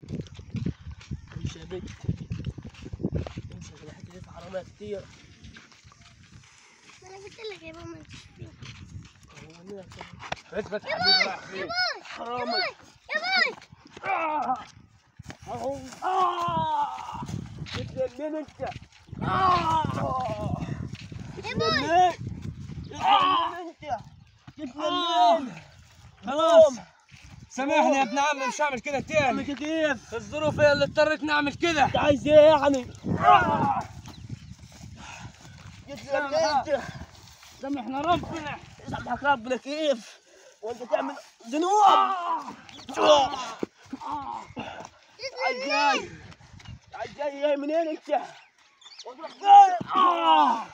امشي يا بنت امشي في الحته دي في حرامية كتير ما انا قلت لك يا بابا ما تشوفين اثبت حبيبي رايح فين يا باي حرامي يا باي آه. اهو آه. اتلمين انت آه. اتلمين اتلمين انت اتلمين خلاص سامحني يا ابن عمي مش هعمل كده عم تاني كيف الظروف هي اللي اضطريت نعمل كده انت عايز ايه يعني آه. اتلمين انت سامحنا ربنا يسامحك ربنا كيف وانت تعمل ذنوب عايز جاي عايز جاي جاي منين انت؟ واضرب فين؟ آه.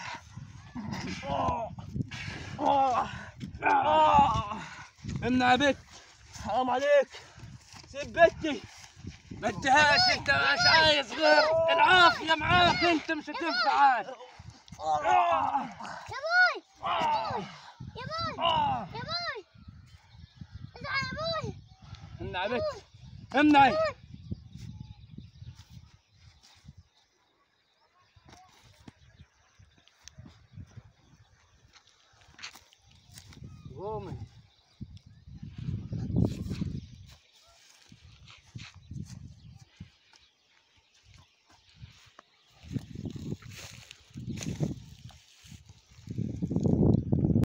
آه. آه. آه. امنع يا بت حرام عليك سيب بنتي ما انتهاش انت مش عايز غير العافيه معاك انت مش هتنفع عاد آه. يا باي يا باي آه. يا باي اسمع يا باي امنع يا بت امنع قومي